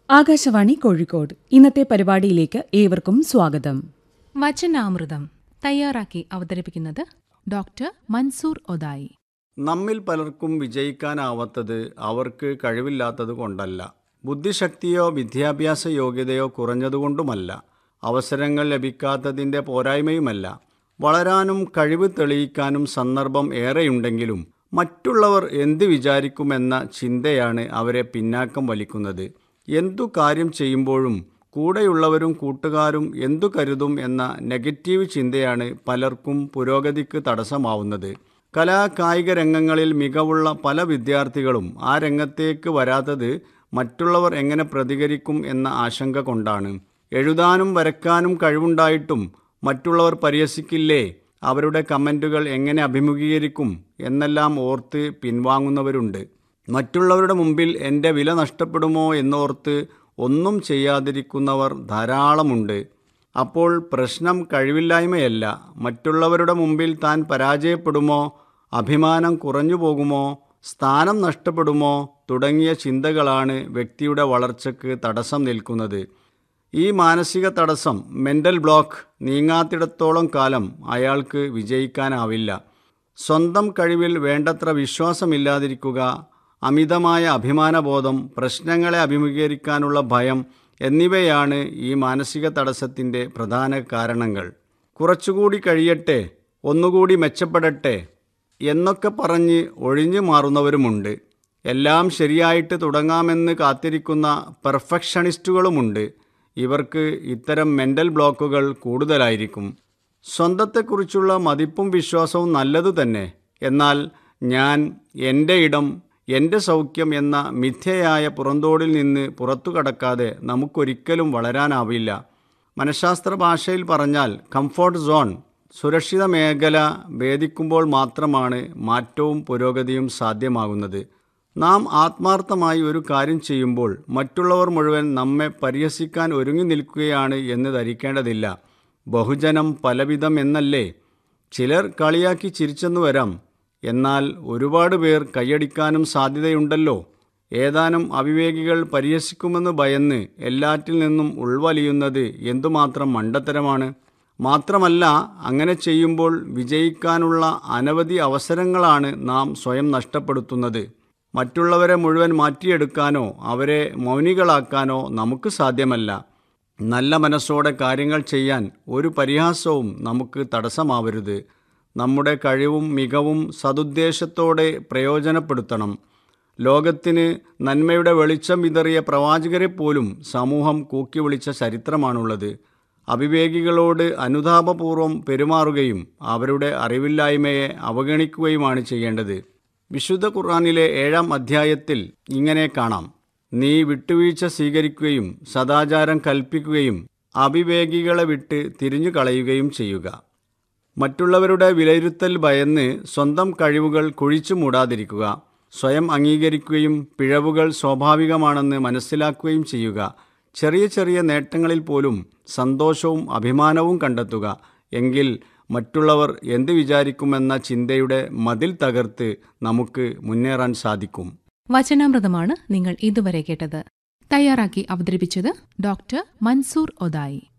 ആകാശവാണി കോഴിക്കോട് ഇന്നത്തെ പരിപാടിയിലേക്ക് ഏവർക്കും സ്വാഗതം വചനാമൃതം തയ്യാറാക്കി അവതരിപ്പിക്കുന്നത് ഡോക്ടർ മൻസൂർ ഒതായി നമ്മിൽ പലർക്കും വിജയിക്കാനാവാത്തത് അവർക്ക് കഴിവില്ലാത്തത് കൊണ്ടല്ല ബുദ്ധിശക്തിയോ വിദ്യാഭ്യാസ യോഗ്യതയോ കുറഞ്ഞതുകൊണ്ടുമല്ല അവസരങ്ങൾ ലഭിക്കാത്തതിൻ്റെ പോരായ്മയുമല്ല വളരാനും കഴിവ് തെളിയിക്കാനും സന്ദർഭം ഏറെയുണ്ടെങ്കിലും മറ്റുള്ളവർ എന്ത് വിചാരിക്കുമെന്ന ചിന്തയാണ് അവരെ പിന്നാക്കം വലിക്കുന്നത് എന്തു കാര്യം ചെയ്യുമ്പോഴും കൂടെയുള്ളവരും കൂട്ടുകാരും എന്തു കരുതും എന്ന നെഗറ്റീവ് ചിന്തയാണ് പലർക്കും പുരോഗതിക്ക് തടസ്സമാവുന്നത് കലാ കായിക രംഗങ്ങളിൽ മികവുള്ള പല വിദ്യാർത്ഥികളും ആ രംഗത്തേക്ക് വരാത്തത് മറ്റുള്ളവർ എങ്ങനെ പ്രതികരിക്കും എന്ന ആശങ്ക കൊണ്ടാണ് എഴുതാനും വരയ്ക്കാനും കഴിവുണ്ടായിട്ടും മറ്റുള്ളവർ പരിഹസിക്കില്ലേ അവരുടെ കമൻറ്റുകൾ എങ്ങനെ അഭിമുഖീകരിക്കും എന്നെല്ലാം ഓർത്ത് പിൻവാങ്ങുന്നവരുണ്ട് മറ്റുള്ളവരുടെ മുമ്പിൽ എൻ്റെ വില നഷ്ടപ്പെടുമോ എന്നോർത്ത് ഒന്നും ചെയ്യാതിരിക്കുന്നവർ ധാരാളമുണ്ട് അപ്പോൾ പ്രശ്നം കഴിവില്ലായ്മയല്ല മറ്റുള്ളവരുടെ മുമ്പിൽ താൻ പരാജയപ്പെടുമോ അഭിമാനം കുറഞ്ഞു പോകുമോ സ്ഥാനം നഷ്ടപ്പെടുമോ തുടങ്ങിയ ചിന്തകളാണ് വ്യക്തിയുടെ വളർച്ചയ്ക്ക് തടസ്സം നിൽക്കുന്നത് ഈ മാനസിക തടസ്സം മെൻ്റൽ ബ്ലോക്ക് നീങ്ങാത്തിടത്തോളം കാലം അയാൾക്ക് വിജയിക്കാനാവില്ല സ്വന്തം കഴിവിൽ വേണ്ടത്ര വിശ്വാസമില്ലാതിരിക്കുക അമിതമായ അഭിമാനബോധം പ്രശ്നങ്ങളെ അഭിമുഖീകരിക്കാനുള്ള ഭയം എന്നിവയാണ് ഈ മാനസിക തടസ്സത്തിൻ്റെ പ്രധാന കാരണങ്ങൾ കുറച്ചുകൂടി കഴിയട്ടെ ഒന്നുകൂടി മെച്ചപ്പെടട്ടെ എന്നൊക്കെ പറഞ്ഞ് ഒഴിഞ്ഞു മാറുന്നവരുമുണ്ട് എല്ലാം ശരിയായിട്ട് തുടങ്ങാമെന്ന് കാത്തിരിക്കുന്ന പെർഫെക്ഷണിസ്റ്റുകളുമുണ്ട് ഇവർക്ക് ഇത്തരം മെൻ്റൽ ബ്ലോക്കുകൾ കൂടുതലായിരിക്കും സ്വന്തത്തെക്കുറിച്ചുള്ള മതിപ്പും വിശ്വാസവും നല്ലതു തന്നെ എന്നാൽ ഞാൻ എൻ്റെ ഇടം എൻ്റെ സൗഖ്യം എന്ന മിഥ്യയായ പുറന്തോടിൽ നിന്ന് പുറത്തു കടക്കാതെ നമുക്കൊരിക്കലും വളരാനാവില്ല മനഃശാസ്ത്ര ഭാഷയിൽ പറഞ്ഞാൽ കംഫോർട്ട് സോൺ സുരക്ഷിത മേഖല ഭേദിക്കുമ്പോൾ മാത്രമാണ് മാറ്റവും പുരോഗതിയും സാധ്യമാകുന്നത് നാം ആത്മാർത്ഥമായി ഒരു കാര്യം ചെയ്യുമ്പോൾ മറ്റുള്ളവർ മുഴുവൻ നമ്മെ പരിഹസിക്കാൻ ഒരുങ്ങി നിൽക്കുകയാണ് എന്ന് ധരിക്കേണ്ടതില്ല ബഹുജനം പലവിധം എന്നല്ലേ ചിലർ കളിയാക്കി ചിരിച്ചെന്നു വരാം എന്നാൽ ഒരുപാട് പേർ കൈയടിക്കാനും സാധ്യതയുണ്ടല്ലോ ഏതാനും അവിവേകികൾ പരിഹസിക്കുമെന്ന് ഭയന്ന് എല്ലാറ്റിൽ നിന്നും ഉൾവലിയുന്നത് എന്തുമാത്രം മണ്ടത്തരമാണ് മാത്രമല്ല അങ്ങനെ ചെയ്യുമ്പോൾ വിജയിക്കാനുള്ള അനവധി അവസരങ്ങളാണ് നാം സ്വയം നഷ്ടപ്പെടുത്തുന്നത് മറ്റുള്ളവരെ മുഴുവൻ മാറ്റിയെടുക്കാനോ അവരെ മൗനികളാക്കാനോ നമുക്ക് സാധ്യമല്ല നല്ല മനസ്സോടെ കാര്യങ്ങൾ ചെയ്യാൻ ഒരു പരിഹാസവും നമുക്ക് തടസ്സമാവരുത് നമ്മുടെ കഴിവും മികവും സതുദ്ദേശത്തോടെ പ്രയോജനപ്പെടുത്തണം ലോകത്തിന് നന്മയുടെ വെളിച്ചം വിതറിയ പ്രവാചകരെ പോലും സമൂഹം കൂക്കി വിളിച്ച ചരിത്രമാണുള്ളത് അവിവേകികളോട് അനുതാപപൂർവം പെരുമാറുകയും അവരുടെ അറിവില്ലായ്മയെ അവഗണിക്കുകയുമാണ് ചെയ്യേണ്ടത് വിശുദ്ധ ഖുർആാനിലെ ഏഴാം അധ്യായത്തിൽ ഇങ്ങനെ കാണാം നീ വിട്ടുവീഴ്ച സ്വീകരിക്കുകയും സദാചാരം കൽപ്പിക്കുകയും അവിവേകികളെ വിട്ട് തിരിഞ്ഞു കളയുകയും ചെയ്യുക മറ്റുള്ളവരുടെ വിലയിരുത്തൽ ഭയന്ന് സ്വന്തം കഴിവുകൾ കുഴിച്ചു മൂടാതിരിക്കുക സ്വയം അംഗീകരിക്കുകയും പിഴവുകൾ സ്വാഭാവികമാണെന്ന് മനസ്സിലാക്കുകയും ചെയ്യുക ചെറിയ ചെറിയ നേട്ടങ്ങളിൽ പോലും സന്തോഷവും അഭിമാനവും കണ്ടെത്തുക എങ്കിൽ മറ്റുള്ളവർ എന്ത് വിചാരിക്കുമെന്ന ചിന്തയുടെ മതിൽ തകർത്ത് നമുക്ക് മുന്നേറാൻ സാധിക്കും വചനാമൃതമാണ് നിങ്ങൾ ഇതുവരെ കേട്ടത് തയ്യാറാക്കി അവതരിപ്പിച്ചത് ഡോക്ടർ മൻസൂർ ഒതായി